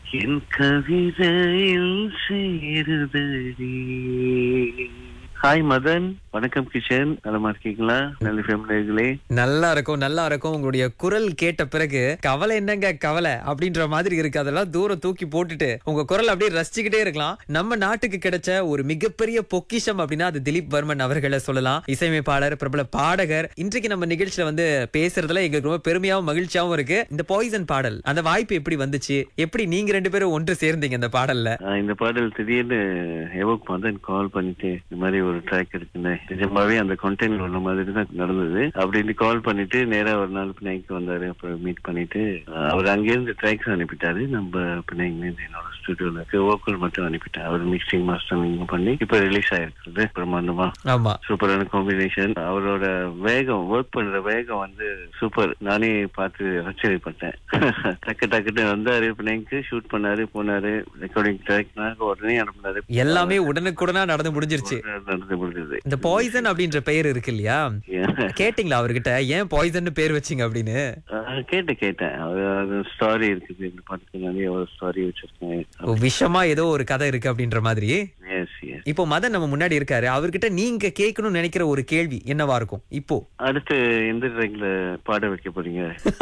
என் கவிதையில் சேருதடி ஹாய் மதன் வணக்கம் கிஷன் நலமா இருக்கீங்களா நல்ல ஃபேமிலிகளே நல்லா இருக்கும் நல்லா இருக்கும் உங்களுடைய குரல் கேட்ட பிறகு கவலை என்னங்க கவலை அப்படின்ற மாதிரி இருக்கு அதெல்லாம் தூரம் தூக்கி போட்டுட்டு உங்க குரல் அப்படியே ரசிச்சுக்கிட்டே இருக்கலாம் நம்ம நாட்டுக்கு கிடைச்ச ஒரு மிகப்பெரிய பொக்கிஷம் அப்படின்னா அது திலீப் வர்மன் அவர்களை சொல்லலாம் இசையமைப்பாளர் பிரபல பாடகர் இன்றைக்கு நம்ம நிகழ்ச்சியில வந்து பேசுறதுல எங்களுக்கு ரொம்ப பெருமையாவும் மகிழ்ச்சியாவும் இருக்கு இந்த பாய்சன் பாடல் அந்த வாய்ப்பு எப்படி வந்துச்சு எப்படி நீங்க ரெண்டு பேரும் ஒன்று சேர்ந்தீங்க இந்த பாடல்ல ஆஹ் இந்த பாடல் திடீர்னு எவோக் மதன் கால் பண்ணிட்டு இந்த மாதிரி ஒரு ட்ராக் இருக்குன்னு நிஜமாவே அந்த கண்டென்ட் ஒண்ணு மாதிரி தான் நடந்தது அப்படின்னு கால் பண்ணிட்டு நேரா ஒரு நாள் பினாய்க்கு வந்தாரு அப்புறம் மீட் பண்ணிட்டு ஆஹ் அவர் அங்கிருந்து ட்ராக்ஸ் அனுப்பிட்டாரு நம்ம பினாய்க்கு என்னோட ஸ்டுடியோல வோக்கல் மட்டும் அனுப்பிட்டேன் அவர் மிக்சிங் மாஸ்டரிங் பண்ணி இப்ப ரிலீஸ் ஆயிருக்குது பிரமாண்டமா ஆமா சூப்பரான காம்பினேஷன் அவரோட வேகம் ஒர்க் பண்ற வேகம் வந்து சூப்பர் நானே பார்த்து ஆச்சரியப்பட்டேன் டக்கு டக்குன்னு வந்தாரு பிள்ளைங்க ஷூட் பண்ணாரு போனாரு ரெக்கார்டிங் ட்ராக் உடனே அனுப்புனாரு எல்லாமே உடனுக்குடனா நடந்து முடிஞ்சிருச்சு நடந்து முடிஞ்சது இந்த பாய்சன் அப்படின்ற பெயர் இருக்கு இல்லையா கேட்டீங்களா அவர்கிட்ட ஏன் பாய்சன் பேர் வச்சீங்க அப்படின்னு கேட்டேன் கேட்டேன் அது ஸ்டாரி இருக்குது இந்த பாட்டுக்கு நிறைய ஒரு ஸ்டாரி வச்சிருக்கேன் ஓ, விஷமா ஏதோ ஒரு கதை இருக்கு அப்படின்ற மாதிரி எஸ் எஸ் இப்போ மதன் நம்ம முன்னாடி இருக்காரு அவர்கிட்ட நீங்க கேட்கணும்னு நினைக்கிற ஒரு கேள்வி என்னவா இருக்கும் இப்போ அடுத்து எந்த ட்ராக்ல பாட வைக்க போறீங்க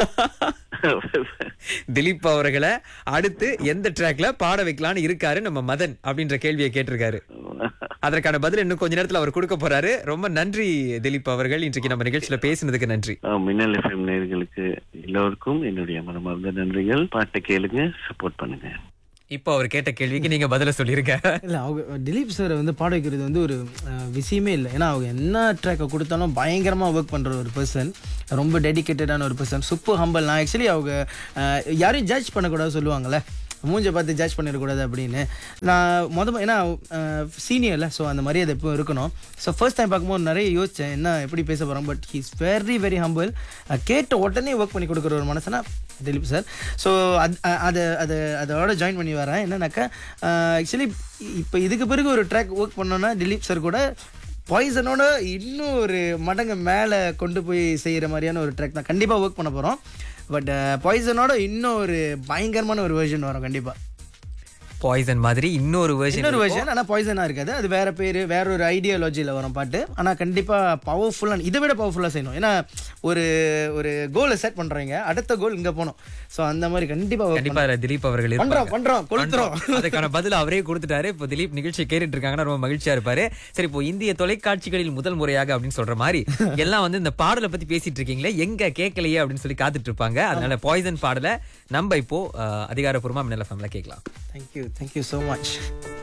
திலீப் அவர்களை அடுத்து எந்த ட்ராக்ல பாட வைக்கலாம்னு இருக்காரு நம்ம மதன் அப்படின்ற கேள்வியை கேட்டிருக்காரு அதற்கான பதில் இன்னும் கொஞ்ச நேரத்துல அவர் கொடுக்க போறாரு ரொம்ப நன்றி திலீப் அவர்கள் இன்றைக்கு நம்ம நிகழ்ச்சியில பேசினதுக்கு நன்றி ஆஹ் மின்னல் எஃப்எம் நேயர்களுக்கு எல்லோருக்கும் என்னுடைய மனமார்ந்த நன்றிகள் பாட்டை கேளுங்க சப்போர்ட் பண்ணுங்க இப்போ அவர் கேட்ட கேள்விக்கு நீங்க பதில சொல்லிருக்க இல்லை அவங்க திலீப் சார் வந்து பாட வைக்கிறது வந்து ஒரு அஹ், விஷயமே இல்லை ஏன்னா அவங்க என்ன ட்ராக்கை கொடுத்தாலும் பயங்கரமாக ஒர்க் பண்ணுற ஒரு பர்சன் ரொம்ப டெடிக்கேட்டடான ஒரு பர்சன் சூப்பர் ஹம்பல் நான் ஆக்சுவலி அவங்க அஹ், யாரையும் ஜட்ஜ் பண்ணக்கூடாது சொல்லுவாங்கல்ல மூஞ்சை பார்த்து ஜட்ஜ் பண்ணிடக்கூடாது அப்படின்னு நான் மொதல் ஏன்னா சீனியர்ல ஸோ அந்த மாதிரி அது எப்போ இருக்கணும் ஸோ ஃபர்ஸ்ட் டைம் பார்க்கும்போது நிறைய யோசித்தேன் என்ன எப்படி பேச போகிறோம் but he's very very humble கேட்ட உடனே ஒர்க் பண்ணி கொடுக்குற ஒரு மனசனா திலீப் சார் ஸோ அது அ- அதை அதை அதோட ஜாயின் பண்ணி வரேன் என்னன்னாக்கா ஆக்சுவலி இப்போ இதுக்கு பிறகு ஒரு ட்ராக் ஒர்க் பண்ணோன்னா திலீப் சார் கூட பாய்சனோட இன்னும் ஒரு மடங்கு மேலே கொண்டு போய் செய்கிற மாதிரியான ஒரு ட்ராக் தான் கண்டிப்பாக ஒர்க் பண்ண போகிறோம் பட் பாய்சனோட இன்னும் ஒரு பயங்கரமான ஒரு வெர்ஷன் வரும் கண்டிப்பாக பாய்சன் மாதிரி இன்னொரு இன்னொரு வெர்ஷன் வெர்ஷன் ஆனால் பாய்சனாக இருக்காது அது வேற பேர் வேற ஒரு ஐடியாலஜியில் வரும் பாட்டு ஆனால் கண்டிப்பாக பவர்ஃபுல்லாக இதை விட பவர்ஃபுல்லாக செய்யணும் ஏன்னா ஒரு ஒரு கோலை செட் பண்ணுறீங்க அடுத்த கோல் இங்கே போகணும் ஸோ அந்த மாதிரி கண்டிப்பாக கண்டிப்பா அதுல திலீப் அவர்கள் பண்றோம் இருப்பாங்க. பண்றோம் கொளுத்துறோம் பண்றோம். அதுக்கான பதில் அவரே கொடுத்துட்டாரு இப்போ திலீப் நிகழ்ச்சி கேட்டுட்டு இருக்காங்கன்னா ரொம்ப மகிழ்ச்சியா இருப்பாரு சரி இப்போ இந்திய தொலைக்காட்சிகளில் முதல் முறையாக அப்படின்னு சொல்ற மாதிரி எல்லாம் வந்து இந்த பாடலை பத்தி பேசிட்டு இருக்கீங்களே எங்க கேட்கலையே அப்படின்னு சொல்லி காத்துட்டு இருப்பாங்க அதனால பாய்சன் பாடலை நம்ம இப்போ அஹ், அதிகாரப்பூர்வமா மின்னல் ஃபேம்ல கேட்கலாம் தேங்க்யூ தேங்க்யூ ஸோ மச்